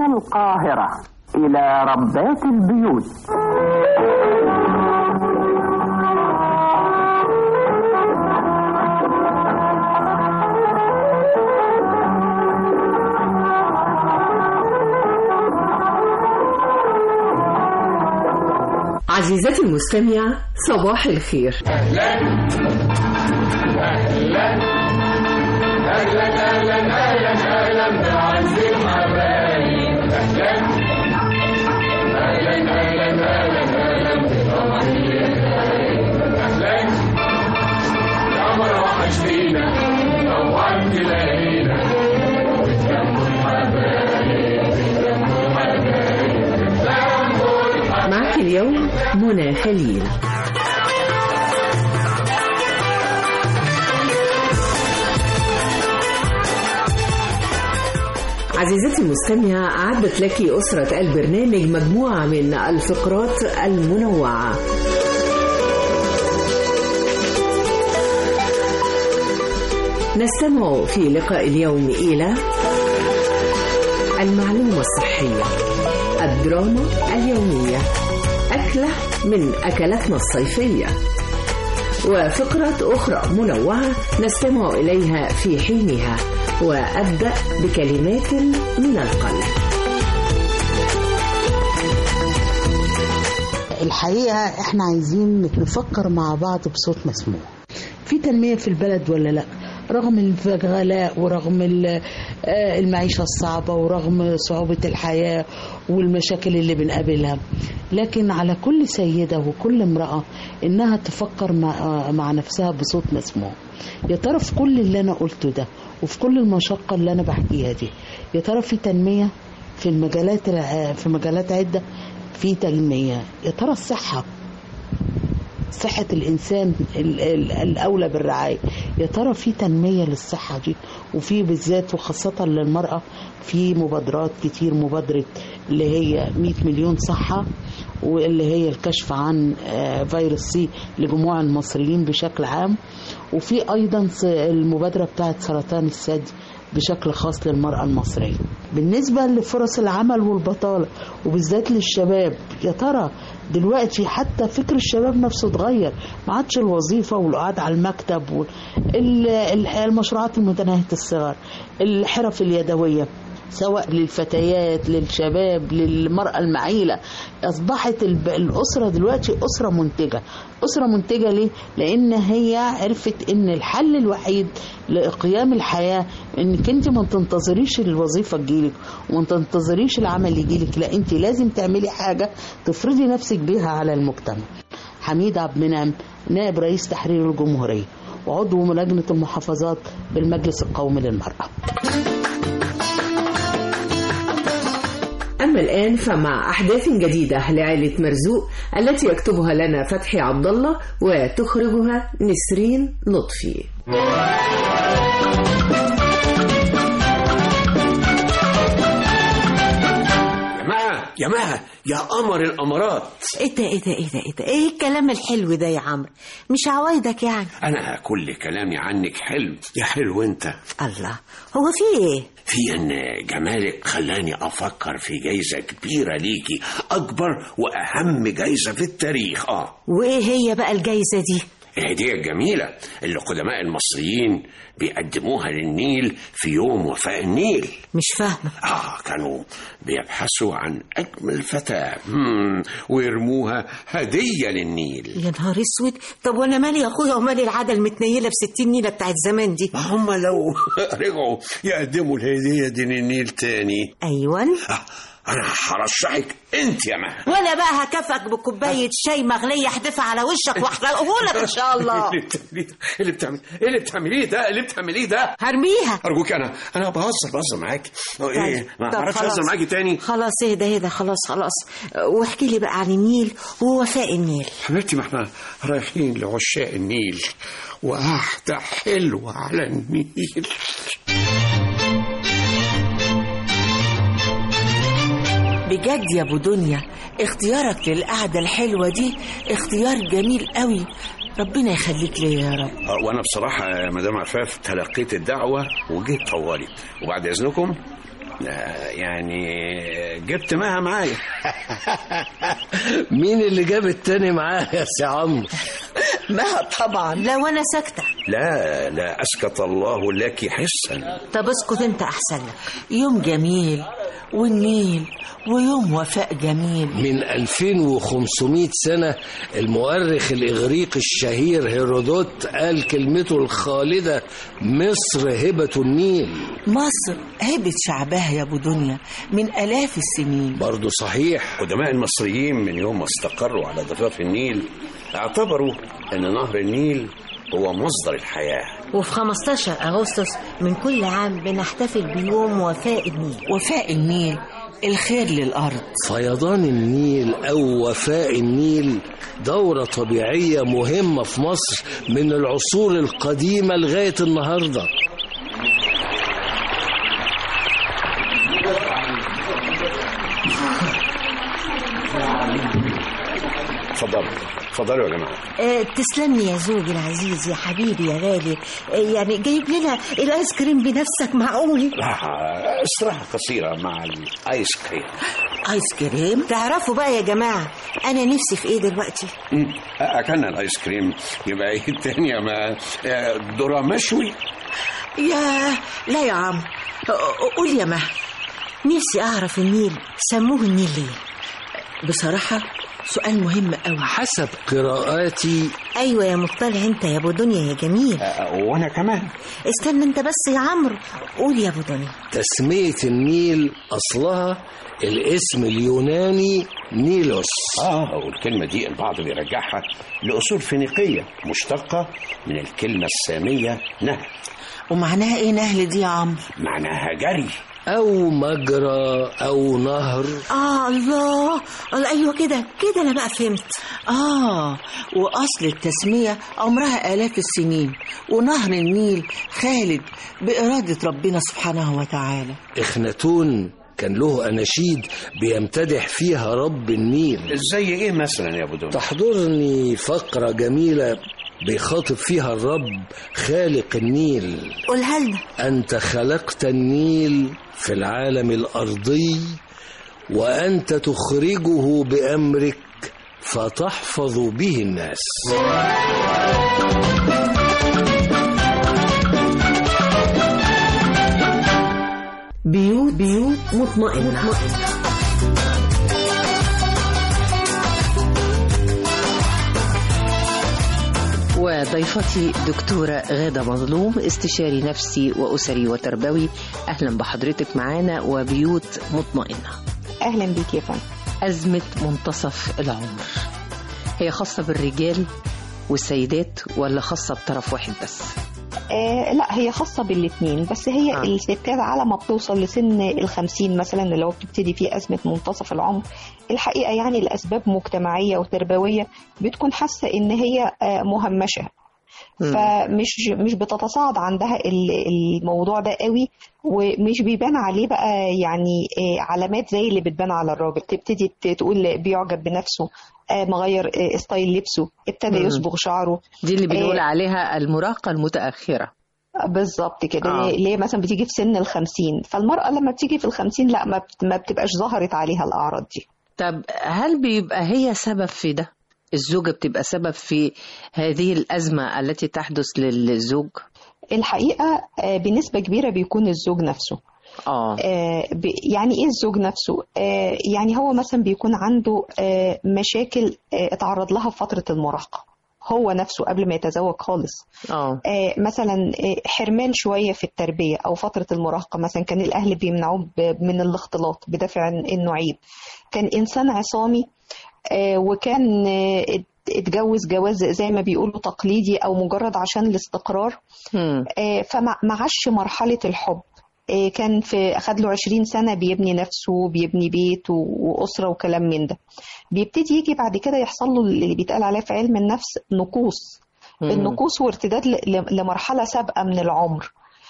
من القاهرة إلى ربات البيوت عزيزتي المستمعة صباح الخير أهلا أهلا أهلا أهلا أهلا أهلا بعز الحبايب أهلا أهلا أهلا أهلا أهلا بطمعي أهلا يا مرة وحشتينا طوعت ليالينا بتجمعوا الحبايب بتجمعوا الحبايب بتجمعوا الحبايب معك اليوم منى خليل عزيزتي المستمعة أعدت لك أسرة البرنامج مجموعة من الفقرات المنوعة نستمع في لقاء اليوم إلى المعلومة الصحية الدراما اليومية أكلة من أكلاتنا الصيفية وفقرة أخرى منوعة نستمع إليها في حينها وأبدأ بكلمات من القلب الحقيقة احنا عايزين نفكر مع بعض بصوت مسموع في تنمية في البلد ولا لا رغم الغلاء ورغم ال- آه، المعيشة الصعبة ورغم صعوبة الحياة والمشاكل اللي بنقابلها لكن على كل سيدة وكل امرأة إنها تفكر مع, آه، مع نفسها بصوت مسموع يا ترى في كل اللي أنا قلته ده وفي كل المشقة اللي أنا بحكيها دي يا ترى في تنمية في المجالات الع- في مجالات عدة في تنمية يا ترى الصحة صحة الإنسان ال- ال- الأولى بالرعاية يا ترى في تنمية للصحة دي وفي بالذات وخاصة للمرأة في مبادرات كتير مبادرة اللي هي 100 مليون صحة واللي هي الكشف عن آه، فيروس سي لجموع المصريين بشكل عام وفي أيضا س- المبادرة بتاعت سرطان الثدي بشكل خاص للمرأة المصرية بالنسبة لفرص العمل والبطالة وبالذات للشباب يا ترى دلوقتي حتى فكر الشباب نفسه اتغير ما عادش الوظيفة والقعاد على المكتب والمشروعات المتناهية الصغر الحرف اليدوية سواء للفتيات للشباب للمرأة المعيلة أصبحت الب- الأسرة دلوقتي أسرة منتجة أسرة منتجة ليه؟ لأن هي عرفت إن الحل الوحيد لقيام الحياة إنك أنت ما تنتظريش الوظيفة تجيلك وما تنتظريش العمل يجيلك لا أنت لازم تعملي حاجة تفرضي نفسك بيها على المجتمع حميد عبد المنعم نائب رئيس تحرير الجمهورية وعضو من لجنة المحافظات بالمجلس القومي للمرأة أما الآن فمع أحداث جديدة لعائلة مرزوق التي يكتبها لنا فتحي عبد الله وتخرجها نسرين لطفي يا مها يا مها يا قمر الامارات ايه ده ايه ده ايه ده ايه ده ايه الكلام الحلو ده يا عمرو مش عوايدك يعني انا كل كلامي عنك حلو يا حلو انت الله هو في ايه في ان جمالك خلاني افكر في جايزه كبيره ليكي اكبر واهم جايزه في التاريخ اه وايه هي بقى الجايزه دي الهديه الجميله اللي قدماء المصريين بيقدموها للنيل في يوم وفاء النيل مش فاهمه آه كانوا بيبحثوا عن أجمل فتاة مم، ويرموها هدية للنيل يا نهار اسود طب وانا مالي يا اخويا ومالي العاده المتنيله ب 60 نيله بتاعت زمان دي ما هم لو رجعوا يقدموا الهدية دي للنيل تاني ايوه آه، أنا هرشحك أنت يا مها وانا بقى هكافئك بكوبايه شاي مغليه احدفها على وشك واحرقه لك ان شاء الله اللي بتعمليه اللي بتعمل ايه اللي بتعمليه ده اللي بتعمليه ده هرميها ارجوك انا انا بهزر بهزر معاكي هو ايه ما طب اعرفش خلاص. اهزر معاكي تاني خلاص اهدى اهدى خلاص خلاص واحكي لي بقى عن النيل ووفاء النيل حبيبتي ما احنا رايحين لعشاق النيل وقعدة حلوة على النيل بجد يا ابو دنيا اختيارك للقعده الحلوه دي اختيار جميل قوي ربنا يخليك ليا يا رب آه، وانا بصراحة يا مدام عفاف تلقيت الدعوة وجيت طوالي وبعد اذنكم آه، يعني جبت معها معايا مين اللي جاب التاني معاه يا سي عمرو ما طبعا لا وانا ساكته لا لا أسكت الله لك حسا طب اسكت انت احسن لك يوم جميل والنيل ويوم وفاء جميل من 2500 سنة المؤرخ الإغريقي الشهير هيرودوت قال كلمته الخالدة مصر هبة النيل مصر هبت شعبها يا ابو دنيا من الاف السنين برضو صحيح قدماء المصريين من يوم ما استقروا على ضفاف النيل اعتبروا أن نهر النيل هو مصدر الحياة وفي 15 أغسطس من كل عام بنحتفل بيوم وفاء النيل وفاء النيل الخير للارض فيضان النيل أو وفاء النيل دورة طبيعية مهمة في مصر من العصور القديمة لغاية النهاردة اتفضلوا اتفضلوا يا جماعة آه تسلم لي يا زوجي العزيز يا حبيبي يا غالي آه يعني جايب لنا الايس كريم بنفسك معقول راحة استراحة قصيرة مع الآيس كريم ايس كريم تعرفوا بقى يا جماعة أنا نفسي في إيه دلوقتي مم. أكلنا الآيس كريم يبقى إيه التانية ما آه، ذرة مشوي يا لا يا عم قول يا مه نفسي أعرف النيل سموه النيل ليه بصراحة سؤال مهم قوي حسب قراءاتي أيوة يا مطلع أنت يا أبو دنيا يا جميل آه، وأنا كمان استنى أنت بس يا عمرو قول يا أبو دنيا تسمية النيل أصلها الاسم اليوناني نيلوس آه والكلمة دي البعض بيرجعها لأصول فينيقية مشتقة من الكلمة السامية نهر ومعناها ايه نهل دي يا عم معناها جري أو مجرى أو نهر آه الله الله أيوة كده كده أنا بقى فهمت اه واصل التسمية عمرها الاف السنين ونهر النيل خالد بإرادة ربنا سبحانه وتعالى إخناتون كان له أناشيد بيمتدح فيها رب النيل زي إيه مثلا يا أبو دنيا تحضرني فقرة جميلة بيخاطب فيها الرب خالق النيل قولها لنا أنت خلقت النيل في العالم الأرضي وأنت تخرجه بأمرك فتحفظ به الناس بيوت بيوت مطمئنة وضيفتي دكتورة غادة مظلوم استشاري نفسي وأسري وتربوي أهلا بحضرتك معانا وبيوت مطمئنة اهلا بيك يا فندم أزمة منتصف العمر هي خاصة بالرجال والسيدات ولا خاصة بطرف واحد بس آه لا هي خاصة بالاثنين بس هي آه. آه. الستات على ما بتوصل لسن الخمسين مثلا اللي هو بتبتدي فيه أزمة منتصف العمر الحقيقة يعني الأسباب مجتمعية وتربوية بتكون حاسة إن هي آه مهمشة مم. فمش مش بتتصاعد عندها ال- الموضوع ده قوي ومش بيبان عليه بقى يعني آه، علامات زي اللي بتبان على الراجل تبتدي ت- تقول بيعجب بنفسه آه، مغير آه، ستايل لبسه ابتدى مم. يصبغ شعره دي اللي بنقول آه. عليها المراهقة المتأخرة بالظبط كده آه. آه. اللي هي مثلا بتيجي في سن الخمسين فالمرأة لما بتيجي في الخمسين لا ما, بت- ما بتبقاش ظهرت عليها الأعراض دي طب هل بيبقى هي سبب في ده الزوجة بتبقى سبب في هذه الأزمة التي تحدث للزوج الحقيقة آه، بنسبة كبيرة بيكون الزوج نفسه آه آه، ب- يعني ايه الزوج نفسه آه، يعني هو مثلا بيكون عنده آه، مشاكل آه، اتعرض لها في فترة المراهقة هو نفسه قبل ما يتزوج خالص آه آه، مثلا آه، حرمان شوية في التربية أو فترة المراهقة مثلا كان الأهل بيمنعوه ب- من الاختلاط بدافع إنه عيب كان إنسان عصامي آه، وكان آه، ات- اتجوز جواز زي ما بيقولوا تقليدي أو مجرد عشان الاستقرار مم. آه، فما ما عاش مرحلة الحب آه، كان في أخد له 20 سنة بيبني نفسه بيبني بيت و- وأسرة وكلام من ده بيبتدي يجي بعد كده يحصل له اللي بيتقال عليه في علم النفس نقوص مم. النقوص وارتداد ل- ل- لمرحلة سابقة من العمر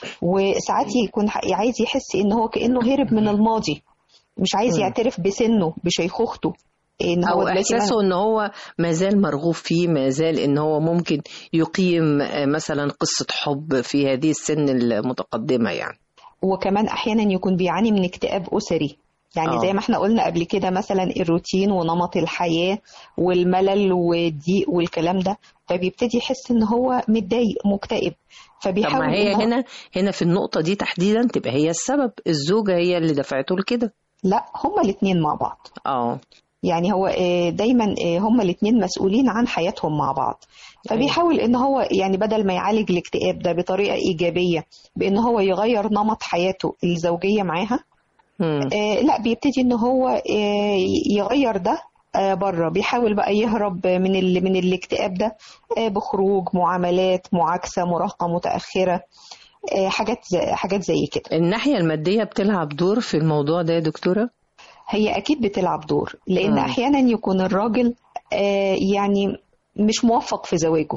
وساعات يكون ح- عايز يحس ان هو كأنه هرب من الماضي مش عايز مم. يعترف بسنه بشيخوخته ان هو أو دلوقتي إحساسه إن هو ما زال مرغوب فيه ما زال إن هو ممكن يقيم آه، مثلا قصة حب في هذه السن المتقدمة يعني وكمان احيانا يكون بيعاني من اكتئاب اسري يعني آه. زي ما احنا قلنا قبل كده مثلا الروتين ونمط الحياة والملل والضيق والكلام ده فبيبتدي يحس ان هو متضايق مكتئب طب فبيحاول ما هي إن هو- هنا هنا في النقطة دي تحديدا تبقى هي السبب الزوجة هي اللي دفعته لكده لا هما الاتنين مع بعض اه يعني هو آه، دايما آه، هما الاتنين مسؤولين عن حياتهم مع بعض فبيحاول ان هو يعني بدل ما يعالج الاكتئاب ده بطريقة ايجابية بان هو يغير نمط حياته الزوجية معاها آه لا بيبتدي ان هو آه يغير ده آه بره بيحاول بقى يهرب من ال... من الاكتئاب ده آه بخروج معاملات معاكسة مراهقة متأخرة آه حاجات زي... حاجات زي كده الناحية المادية بتلعب دور في الموضوع ده يا دكتورة هي اكيد بتلعب دور لان مم. احيانا يكون الراجل آه يعني مش موفق في زواجه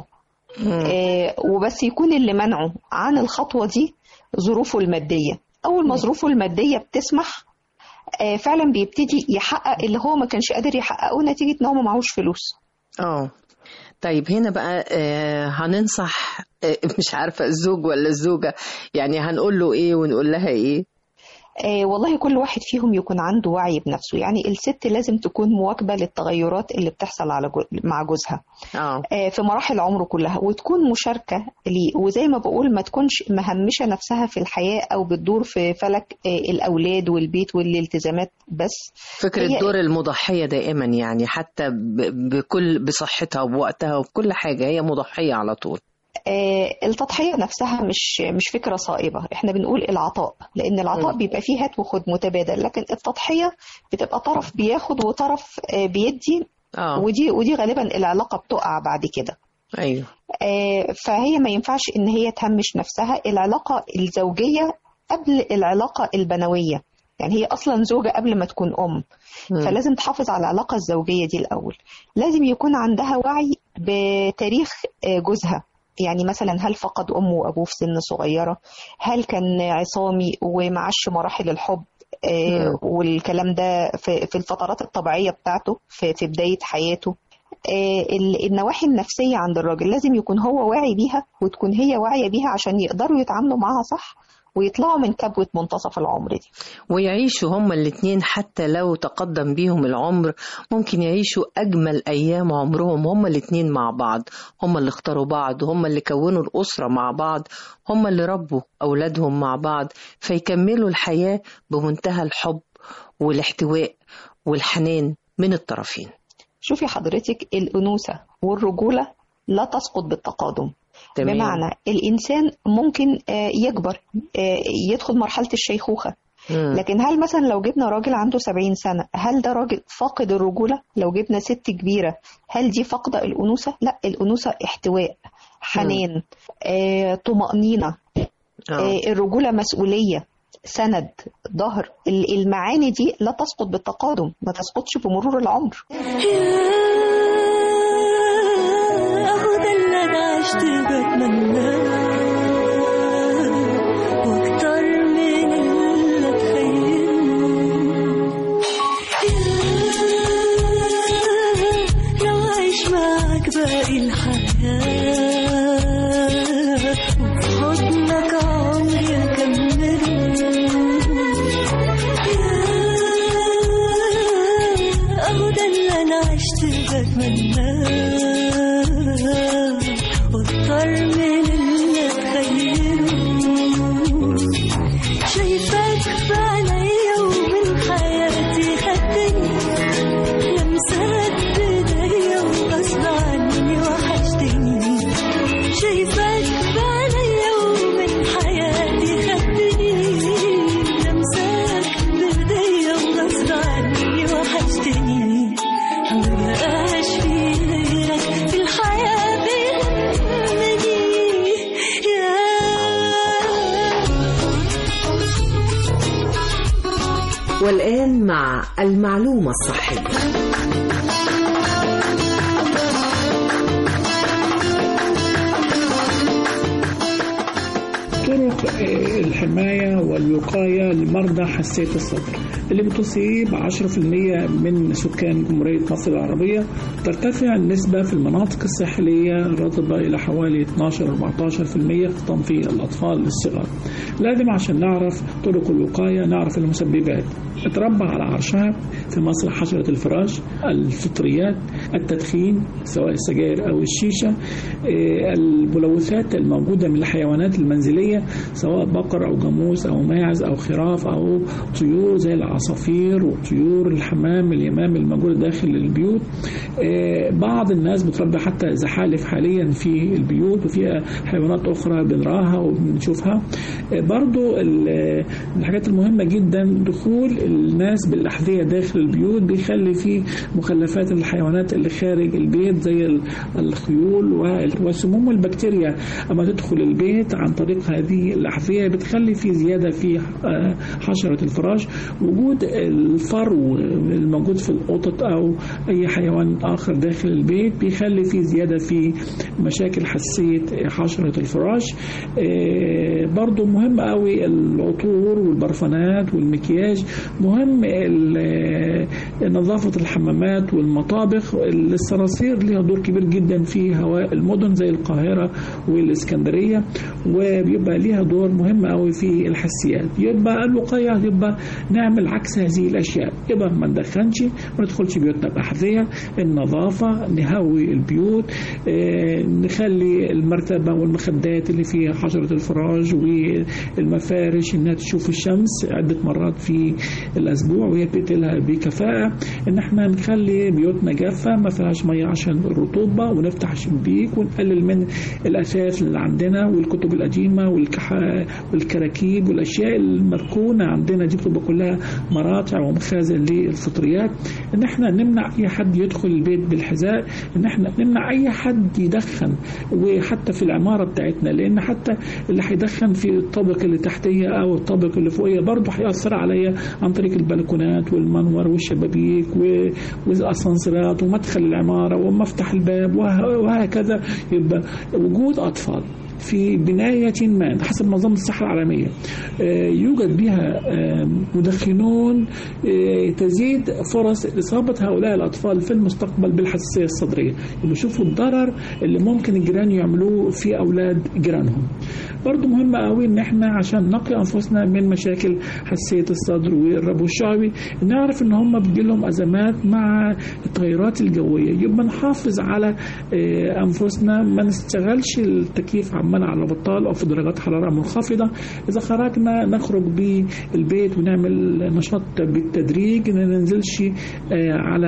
آه وبس يكون اللي منعه عن الخطوة دي ظروفه المادية أول ما ظروفه المادية بتسمح آه فعلا بيبتدي يحقق اللي هو ما كانش قادر يحققه نتيجة إن هو ما معهوش فلوس اه طيب هنا بقى آه هننصح آه مش عارفة الزوج ولا الزوجة يعني هنقول له ايه ونقول لها ايه آه والله كل واحد فيهم يكون عنده وعي بنفسه يعني الست لازم تكون مواكبة للتغيرات اللي بتحصل على جو مع جوزها اه آه، في مراحل عمره كلها وتكون مشاركة ليه وزي ما بقول ما تكونش مهمشة نفسها في الحياة أو بتدور في فلك آه، الأولاد والبيت والالتزامات بس فكرة هي- دور المضحية دائما يعني حتى ب- بكل بصحتها وبوقتها وبكل حاجة هي مضحية على طول آه، التضحية نفسها مش مش فكرة صائبة احنا بنقول العطاء لأن العطاء مم. بيبقى فيه هات وخد متبادل لكن التضحية بتبقى طرف بياخد وطرف آه، بيدي اه ودي ودي غالبا العلاقة بتقع بعد كده ايوه آه، فهي ما ينفعش ان هي تهمش نفسها العلاقة الزوجية قبل العلاقة البنوية يعني هي اصلا زوجة قبل ما تكون ام مم. فلازم تحافظ على العلاقة الزوجية دي الاول لازم يكون عندها وعي بتاريخ آه، جوزها يعني مثلا هل فقد امه وابوه في سن صغيرة هل كان عصامي ومعش مراحل الحب آه، مم. والكلام ده في في الفترات الطبيعية بتاعته في في بداية حياته آه، ال- النواحي النفسية عند الراجل لازم يكون هو واعي بيها وتكون هي واعية بيها عشان يقدروا يتعاملوا معاها صح ويطلعوا من كبوة منتصف العمر دي ويعيشوا هما الاتنين حتى لو تقدم بيهم العمر ممكن يعيشوا أجمل أيام عمرهم هما الاتنين مع بعض هما اللي اختاروا بعض هما اللي كونوا الأسرة مع بعض هما اللي ربوا أولادهم مع بعض فيكملوا الحياة بمنتهى الحب والاحتواء والحنان من الطرفين شوفي حضرتك الأنوثة والرجولة لا تسقط بالتقادم تمام. بمعنى الإنسان ممكن آه، يكبر آه، يدخل مرحلة الشيخوخة مم. لكن هل مثلا لو جبنا راجل عنده 70 سنة هل ده راجل فاقد الرجولة لو جبنا ست كبيرة هل دي فاقدة الأنوثة لا الأنوثة احتواء حنان آه، طمأنينة آه، الرجولة مسؤولية سند ظهر ال- المعاني دي لا تسقط بالتقادم ما تسقطش بمرور العمر اهو ده اللي انا عشت بتمناه واكتر من اللي اتخيله لو عايش معاك باقي الحياة وفي حضنك عمري أكمله أهو ده اللي أنا عشت بتمناه وأكتر من اللي أتخيله شايفاك بعينيا ومن حياتي خدتني لمسات بإيديا وغصب عني وحشتني شايفاك بعينيا ومن حياتي خدتني لمساك بإيديا وغصب عني وحشتني مبقاش في غيرك في الحياة بيهمني يا والآن مع المعلومة الصحية طرق آه، الحماية والوقاية لمرضى حساسية الصدر اللي بتصيب 10% من سكان جمهورية مصر العربية ترتفع النسبة في المناطق الساحلية الرطبة إلى حوالي 12-14% خاصة في الأطفال الصغار لازم عشان نعرف طرق الوقاية نعرف المسببات اتربى على عرشها في مصر حشرة الفراش الفطريات التدخين سواء السجاير أو الشيشة آه، الملوثات الموجودة من الحيوانات المنزلية سواء بقر أو جاموس أو ماعز أو خراف أو طيور زي العصافير وطيور الحمام اليمام الموجودة داخل البيوت آه، بعض الناس بتربي حتى زحالف حاليا في البيوت وفي حيوانات أخرى بنراها وبنشوفها آه، برضو ال- من الحاجات المهمة جدا دخول الناس بالأحذية داخل البيوت بيخلي فيه مخلفات الحيوانات اللي خارج البيت زي ال- الخيول وال- والسموم والبكتيريا أما تدخل البيت عن طريق هذه الأحذية بتخلي فيه زيادة في آه، حشرة الفراش وجود الفرو الموجود في القطط أو أي حيوان آخر داخل البيت بيخلي فيه زيادة في مشاكل حساسية حشرة الفراش آه، برضو مهم قوي العطور والبرفانات والمكياج مهم ال- نظافة الحمامات والمطابخ الصراصير لها دور كبير جدا في هواء المدن زي القاهرة والإسكندرية وبيبقى ليها دور مهم قوي في الحساسيات يبقى الوقاية يبقى نعمل عكس هذه الأشياء يبقى ما ندخنش ما ندخلش بيوتنا بأحذية النظافة نهوي البيوت آه، نخلي المرتبة والمخدات اللي فيها حشرة الفراش والمفارش انها تشوف الشمس عدة مرات في الأسبوع وهي بتقتلها بكفاءة ان احنا نخلي بيوتنا جافة ما فيهاش مية عشان الرطوبة ونفتح الشبيك ونقلل من الأثاث اللي عندنا والكتب القديمة والكح- والكراكيب والأشياء المركونة عندنا دي بتبقى كلها مراتع ومخازن للفطريات ان احنا نمنع اي حد يدخل البيت بالحذاء ان احنا نمنع اي حد يدخن وحتى في العمارة بتاعتنا لان حتى اللي هيدخن في الطابق اللي تحتيه او الطابق اللي فوقيه برضه هيأثر عليا عن طريق البلكونات والمنور والشبابيك و- والاسانسيرات ومدخل العمارة ومفتح الباب وه- وهكذا يبقى وجود اطفال في بناية ما حسب منظمة الصحة العالمية آه، يوجد بها آه، مدخنون آه، تزيد فرص إصابة هؤلاء الأطفال في المستقبل بالحساسية الصدرية يبقوا شوفوا الضرر اللي ممكن الجيران يعملوه في أولاد جيرانهم برضو مهم قوي ان احنا عشان نقي انفسنا من مشاكل حساسيه الصدر والربو الشعبي نعرف ان هم بتجيلهم ازمات مع التغيرات الجويه يبقى نحافظ على آه، انفسنا ما نشتغلش التكييف عمال على بطال او في درجات حراره منخفضه اذا خرجنا نخرج بالبيت ونعمل نشاط بالتدريج ما ننزلش آه، على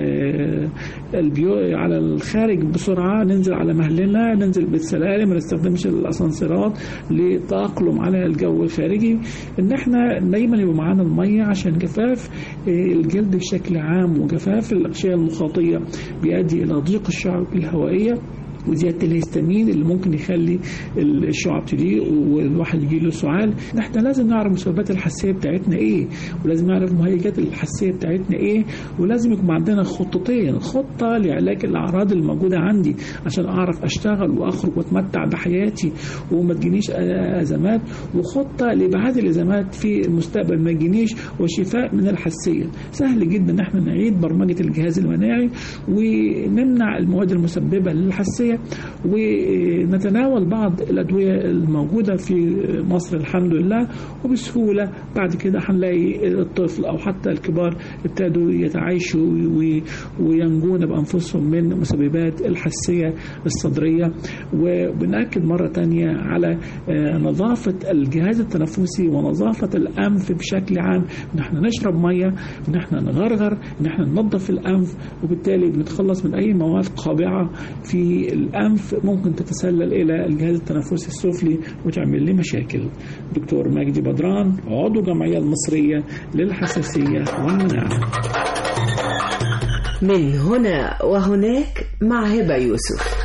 آه، البيو على الخارج بسرعه ننزل على مهلنا ننزل بالسلالم ما نستخدمش الاسانسيرات لتأقلم على الجو الخارجي ان احنا دايما يبقى معانا الميه عشان جفاف آه، الجلد بشكل عام وجفاف الاغشيه المخاطيه بيؤدي الى ضيق الشعب الهوائيه وزياده الهستامين اللي ممكن يخلي الشعب تضيق والواحد يجي له سعال احنا لازم نعرف مسببات الحساسيه بتاعتنا ايه ولازم نعرف مهيجات الحساسيه بتاعتنا ايه ولازم يكون عندنا خطتين خطه لعلاج الاعراض الموجوده عندي عشان اعرف اشتغل واخرج واتمتع بحياتي وما تجينيش ازمات وخطه لابعاد الازمات في المستقبل ما تجينيش وشفاء من الحساسيه سهل جدا ان احنا نعيد برمجه الجهاز المناعي ونمنع المواد المسببه للحساسيه ونتناول بعض الادويه الموجوده في مصر الحمد لله وبسهوله بعد كده هنلاقي الطفل او حتى الكبار ابتدوا يتعايشوا وي- وينجون بانفسهم من مسببات الحساسيه الصدريه وبنأكد مره تانية على آه، نظافه الجهاز التنفسي ونظافه الانف بشكل عام ان احنا نشرب ميه ان احنا نغرغر ان احنا ننظف الانف وبالتالي بنتخلص من اي مواد قابعه في الانف ممكن تتسلل الى الجهاز التنفسي السفلي وتعمل لي مشاكل دكتور مجدي بدران عضو الجمعيه المصريه للحساسيه والمناعه من هنا وهناك مع هبة يوسف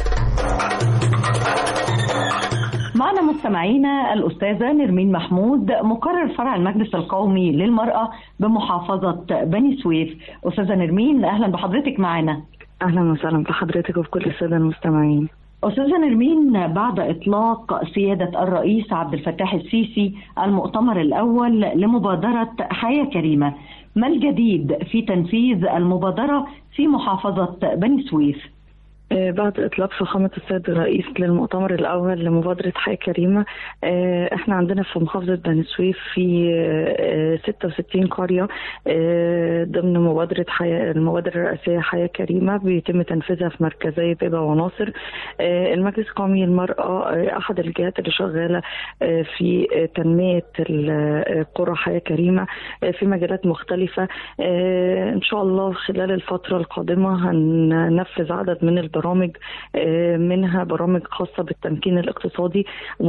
معنا مستمعينا الأستاذة نرمين محمود مقرر فرع المجلس القومي للمرأة بمحافظة بني سويف أستاذة نرمين أهلا بحضرتك معنا اهلا وسهلا بحضرتك وبكل الساده المستمعين أستاذة نرمين بعد إطلاق سيادة الرئيس عبد الفتاح السيسي المؤتمر الأول لمبادرة حياة كريمة ما الجديد في تنفيذ المبادرة في محافظة بني سويف؟ آه، بعد إطلاق فخامة السيد الرئيس للمؤتمر الأول لمبادرة حياة كريمة آه، إحنا عندنا في محافظة بني سويف في آه، 66 قرية آه، ضمن مبادرة حياة المبادرة الرئاسية حياة كريمة بيتم تنفيذها في مركزي بيبة وناصر آه، المجلس القومي للمرأة آه، أحد الجهات اللي شغالة آه، في آه، تنمية ال- آه، قرى حياة كريمة آه، في مجالات مختلفة آه، إن شاء الله خلال الفترة القادمة هننفذ عدد من البرامج آه، منها برامج خاصة بالتمكين الاقتصادي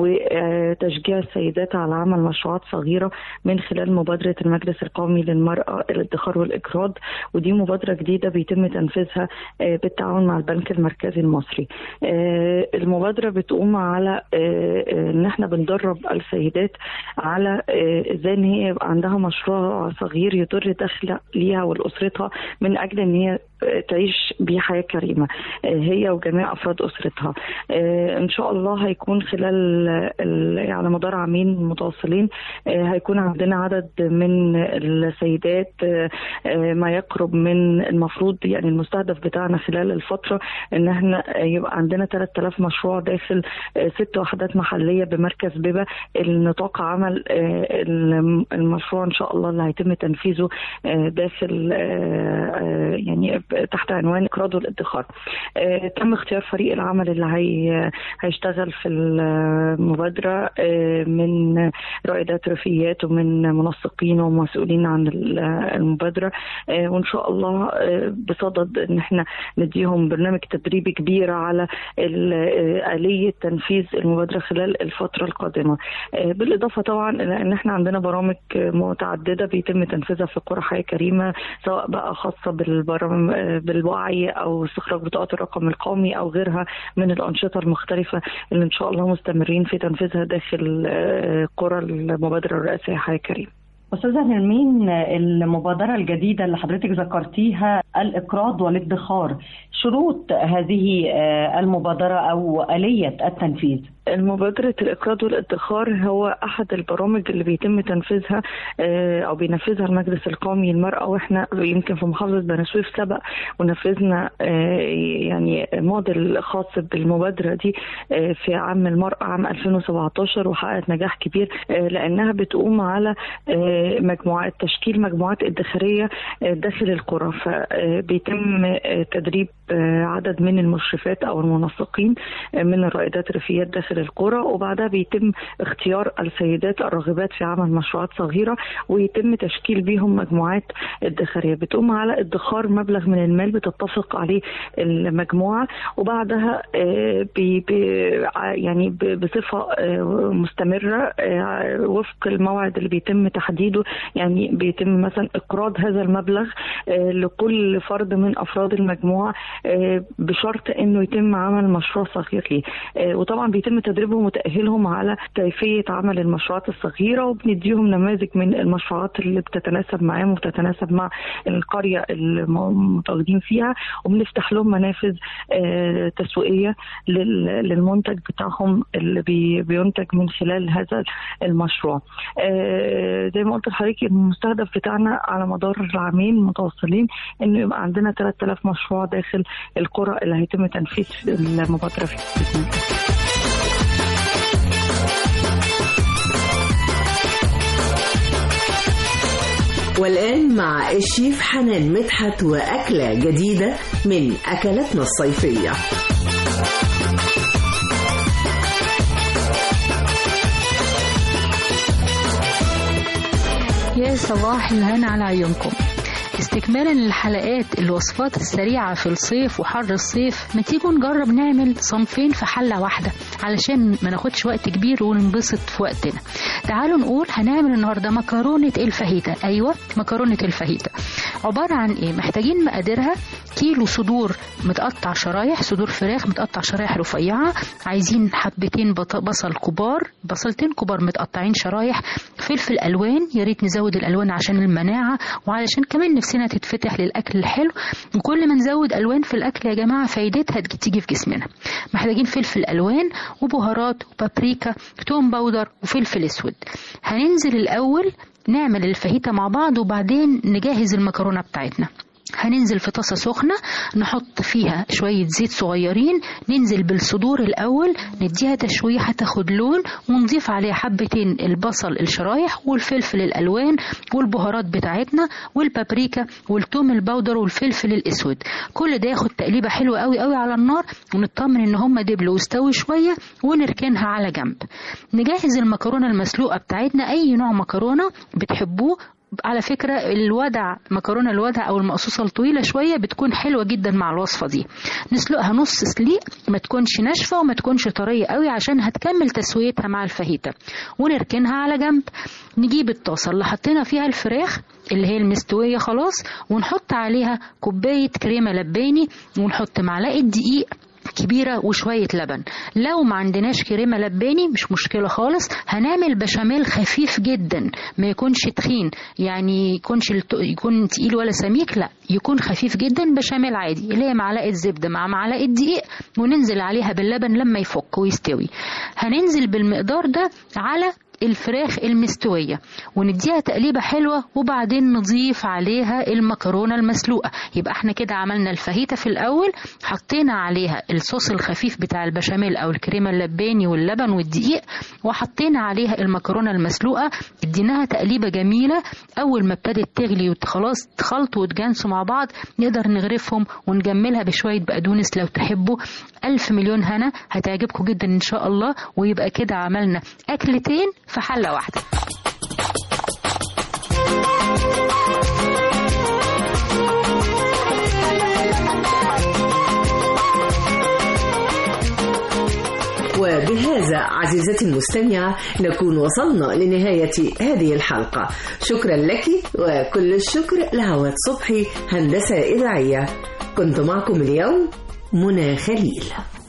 وتشجيع السيدات على عمل مشروعات صغيرة من خلال مبادرة المجلس القومي للمرأة الادخار والإقراض ودي مبادرة جديدة بيتم تنفيذها آه، بالتعاون مع البنك المركزي المصري آه، المبادرة بتقوم على آه، آه، ان احنا بندرب السيدات على آه، ازاي ان هي يبقى عندها مشروع صغير يدر دخل ليها ولأسرتها من اجل ان هي آه، تعيش بيه حياة كريمة آه، هي وجميع افراد اسرتها آه، ان شاء الله هيكون خلال ال- على مدار عامين متواصلين آه، هيكون عندنا عدد من السيدات آه، آه، ما يقرب من المفروض يعني المستهدف بتاعنا خلال الفترة ان احنا يبقى عندنا 3000 مشروع داخل آه، ست وحدات محلية بمركز بيبة النطاق عمل آه، الم- المشروع ان شاء الله اللي هيتم تنفيذه آه، داخل آه، آه، يعني ب- تحت عنوان اقراض والادخار آه، تم اختيار فريق العمل اللي هي هيشتغل في المبادرة آه، من رائدات رفيات ومن منسقين ومسؤولين عن ال- المبادرة آه، وإن شاء الله آه، بصدد إن احنا نديهم برنامج تدريبي كبير على ال- آه، آلية تنفيذ المبادرة خلال الفترة القادمة آه، بالإضافة طبعا إلى إن احنا عندنا برامج آه، متعددة بيتم تنفيذها في قرى حياة كريمة سواء بقى خاصة بالبرامج آه، بالوعي أو استخراج بطاقة الرقم القومي أو غيرها من الأنشطة المختلفة اللي إن شاء الله مستمرين في تنفيذها داخل آه، قرى المبادرة الرئاسية حياة كريمة أستاذة نرمين المبادرة الجديدة اللي حضرتك ذكرتيها الإقراض والادخار شروط هذه آه، المبادرة أو آلية التنفيذ المبادرة الإقراض والادخار هو أحد البرامج اللي بيتم تنفيذها آه، أو بينفذها المجلس القومي للمرأة وإحنا يمكن في محافظة بني سويف سبق ونفذنا آه، يعني موديل خاص بالمبادرة دي آه، في عام المرأة عام 2017 وحققت نجاح كبير آه، لأنها بتقوم على آه، مجموعات تشكيل مجموعات ادخارية آه، داخل القرى فبيتم آه، تدريب آه، عدد من المشرفات أو المنسقين آه، من الرائدات الريفيات داخل القرى وبعدها بيتم اختيار السيدات الراغبات في عمل مشروعات صغيرة ويتم تشكيل بيهم مجموعات ادخارية بتقوم على ادخار مبلغ من المال بتتفق عليه المجموعة وبعدها آه، بي بي يعني ب- بصفة آه، مستمرة آه، وفق الموعد اللي بيتم تحديده يعني بيتم مثلا إقراض هذا المبلغ آه، لكل فرد من أفراد المجموعة آه، بشرط إنه يتم عمل مشروع صغير ليه آه، وطبعا بيتم تدريبهم وتأهيلهم على كيفية عمل المشروعات الصغيرة وبنديهم نماذج من المشروعات اللي بتتناسب معاهم وبتتناسب مع القرية المتواجدين فيها وبنفتح لهم منافذ آه، تسويقية لل- للمنتج بتاعهم اللي بي- بينتج من خلال هذا المشروع آه، زي ما قلت لحضرتك المستهدف بتاعنا على مدار العامين متواصلين انه يبقى عندنا 3000 مشروع داخل القرى اللي هيتم تنفيذ المبادرة فيها والآن مع الشيف حنان مدحت وأكلة جديدة من أكلاتنا الصيفية يا صباح الهنا على عيونكم استكمالا للحلقات الوصفات السريعة في الصيف وحر الصيف ما تيجوا نجرب نعمل صنفين في حلة واحدة علشان ما ناخدش وقت كبير وننبسط في وقتنا تعالوا نقول هنعمل النهاردة مكرونة الفاهيتا أيوة مكرونة الفاهيتا عبارة عن إيه محتاجين مقاديرها كيلو صدور متقطع شرايح صدور فراخ متقطع شرايح رفيعة عايزين حبتين بط- بصل كبار بصلتين كبار متقطعين شرايح فلفل ألوان يا ريت نزود الألوان عشان المناعة وعلشان كمان نفسنا تتفتح للأكل الحلو وكل ما نزود ألوان في الأكل يا جماعة فايدتها تيجي في جسمنا محتاجين فلفل ألوان وبهارات وبابريكا توم باودر وفلفل أسود هننزل الأول نعمل الفاهيتا مع بعض وبعدين نجهز المكرونة بتاعتنا هننزل في طاسة سخنة نحط فيها شوية زيت صغيرين ننزل بالصدور الأول نديها تشويحة تاخد لون ونضيف عليها حبتين البصل الشرايح والفلفل الألوان والبهارات بتاعتنا والبابريكا والثوم البودر والفلفل الأسود كل ده ياخد تقليبة حلوة قوي قوي على النار ونطمن ان هم دبلوا واستوي شوية ونركنها على جنب نجهز المكرونة المسلوقة بتاعتنا أي نوع مكرونة بتحبوه على فكرة الودع مكرونة الودع أو المقصوصة الطويلة شوية بتكون حلوة جدا مع الوصفة دي نسلقها نص سليق ما تكونش ناشفة وما تكونش طرية قوي عشان هتكمل تسويتها مع الفاهيتا ونركنها على جنب نجيب الطاسة اللي حطينا فيها الفراخ اللي هي المستوية خلاص ونحط عليها كوباية كريمة لباني ونحط معلقة دقيق كبيرة وشوية لبن لو ما عندناش كريمة لباني مش مشكلة خالص هنعمل بشاميل خفيف جدا ما يكونش تخين يعني يكونش الت- يكون تقيل ولا سميك لا يكون خفيف جدا بشاميل عادي اللي هي معلقة زبدة مع معلقة دقيق وننزل عليها باللبن لما يفك ويستوي هننزل بالمقدار ده على الفراخ المستوية ونديها تقليبة حلوة وبعدين نضيف عليها المكرونة المسلوقة يبقى احنا كده عملنا الفاهيتا في الأول حطينا عليها الصوص الخفيف بتاع البشاميل أو الكريمة اللباني واللبن والدقيق وحطينا عليها المكرونة المسلوقة اديناها تقليبة جميلة أول ما ابتدت تغلي وخلاص تخلطوا وتجانسوا مع بعض نقدر نغرفهم ونجملها بشوية بقدونس لو تحبوا ألف مليون هنا هتعجبكم جدا إن شاء الله ويبقى كده عملنا أكلتين في حلة واحدة وبهذا عزيزتي المستمعة نكون وصلنا لنهاية هذه الحلقة شكرا لك وكل الشكر لهوات صبحي هندسة إذاعية كنت معكم اليوم منى خليل